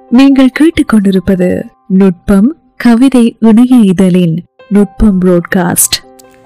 நீங்கள் கேட்டுக்கொண்டிருப்பது நுட்பம் கவிதை இணைய இதழின் நுட்பம் புரோட்காஸ்ட்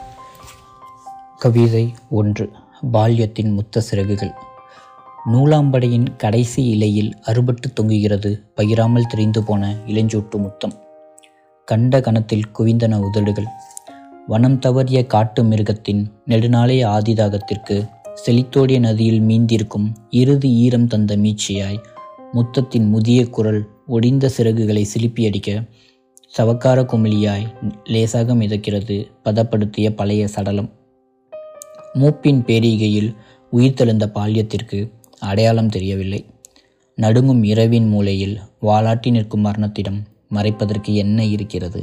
கவிதை ஒன்று பால்யத்தின் முத்த சிறகுகள் நூலாம்படையின் கடைசி இலையில் அறுபட்டு தொங்குகிறது பகிராமல் தெரிந்து போன இளஞ்சூட்டு முத்தம் கண்ட கணத்தில் குவிந்தன உதடுகள் வனம் தவறிய காட்டு மிருகத்தின் நெடுநாளைய ஆதிதாகத்திற்கு செழித்தோடிய நதியில் மீந்திருக்கும் இறுதி ஈரம் தந்த மீட்சியாய் முத்தத்தின் முதிய குரல் ஒடிந்த சிறகுகளை சிலுப்பியடிக்க சவக்கார குமிழியாய் லேசாக மிதக்கிறது பதப்படுத்திய பழைய சடலம் மூப்பின் பேரிகையில் உயிர் தெழுந்த பால்யத்திற்கு அடையாளம் தெரியவில்லை நடுங்கும் இரவின் மூலையில் வாலாட்டி நிற்கும் மரணத்திடம் மறைப்பதற்கு என்ன இருக்கிறது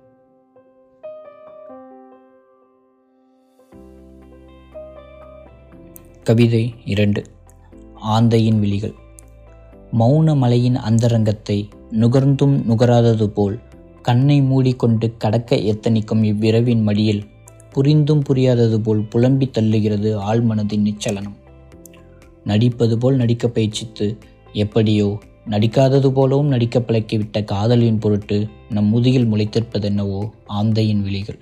கவிதை இரண்டு ஆந்தையின் விழிகள் மௌன மலையின் அந்தரங்கத்தை நுகர்ந்தும் நுகராதது போல் கண்ணை மூடிக்கொண்டு கடக்க எத்தனிக்கும் இவ்விரவின் மடியில் புரிந்தும் புரியாதது போல் புலம்பி தள்ளுகிறது ஆழ்மனதின் நிச்சலனம் நடிப்பது போல் நடிக்க பயிற்சித்து எப்படியோ நடிக்காதது போலவும் நடிக்க பழக்கிவிட்ட காதலின் பொருட்டு நம் முதுகில் முளைத்திருப்பதென்னவோ ஆந்தையின் விழிகள்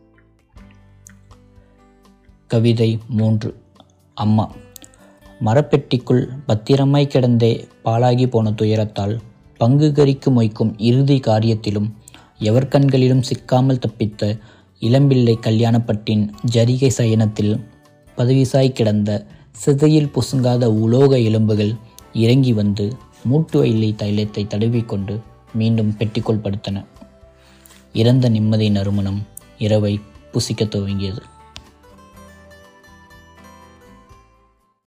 கவிதை மூன்று அம்மா மரப்பெட்டிக்குள் பத்திரமாய் கிடந்தே பாழாகி போன துயரத்தால் பங்கு கறிக்கு மொய்க்கும் இறுதி காரியத்திலும் எவர் கண்களிலும் சிக்காமல் தப்பித்த இளம்பிள்ளை கல்யாணப்பட்டின் ஜரிகை சயனத்தில் பதவிசாய் கிடந்த சிதையில் புசுங்காத உலோக எலும்புகள் இறங்கி வந்து மூட்டு வயலை தைலத்தை தடவிக்கொண்டு மீண்டும் பெட்டிக்குள் படுத்தன இறந்த நிம்மதி நறுமணம் இரவை புசிக்கத் துவங்கியது